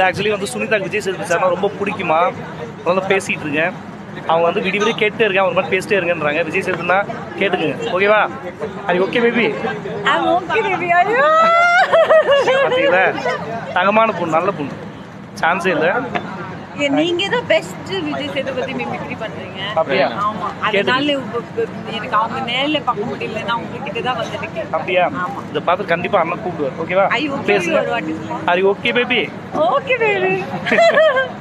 இல்லை ஆக்சுவலி வந்து சுனிதா விஜய் சேதுபதி சார்னா ரொம்ப பிடிக்குமா அதனால பேசிகிட்டு இருக்கேன் அவங்க வந்து விடி விடி கேட்டே இருக்கேன் ஒரு மாதிரி பேசிட்டே இருக்கேன்றாங்க விஜய் சேதுனா கேட்டுக்குங்க ஓகேவா அது okay baby I'm okay, baby. ஐயோ! பார்த்தீங்களா தங்கமான பொண்ணு நல்ல பொண்ணு சான்ஸே இல்லை ஏ, நீங்க தான் பெஸ்ட் விஜய் சேதுபதி மிமிக்ரி பண்றீங்க அப்படியா? ஆமா அதனால உங்க- உங்க- எனக்கு அவங்க நேர்ல பார்க்க முடியல நான் உங்ககிட்ட தான் வந்திருக்கேன் அப்படியா ஆமா. இதை பார்த்து கண்டிப்பாக அண்ணன் கூப்பிடுவார் ஓகேவா ஐ ஓகே பேசுங்க ஒரு வாட்டி அது ஓகே பேபி ஓகே பேபி